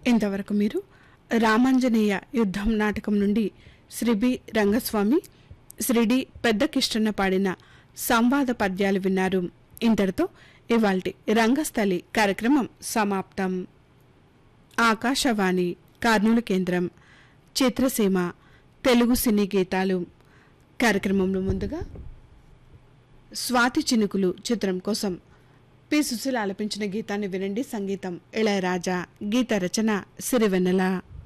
ఇంతవరకు మీరు రామాంజనేయ యుద్ధం నాటకం నుండి శ్రీ బి రంగస్వామి శ్రీ డి పెద్ద కిష్టన్న పాడిన సంవాద పద్యాలు విన్నారు ఇంతటితో ఇవాల్టి రంగస్థలి కార్యక్రమం సమాప్తం ఆకాశవాణి కర్నూలు కేంద్రం చిత్రసీమ తెలుగు సినీ గీతాలు కార్యక్రమంలో ముందుగా స్వాతి చినుకులు చిత్రం కోసం పి సుశీల ఆలపించిన గీతాన్ని వినండి సంగీతం ఇళయరాజా గీత రచన సిరివెన్నెల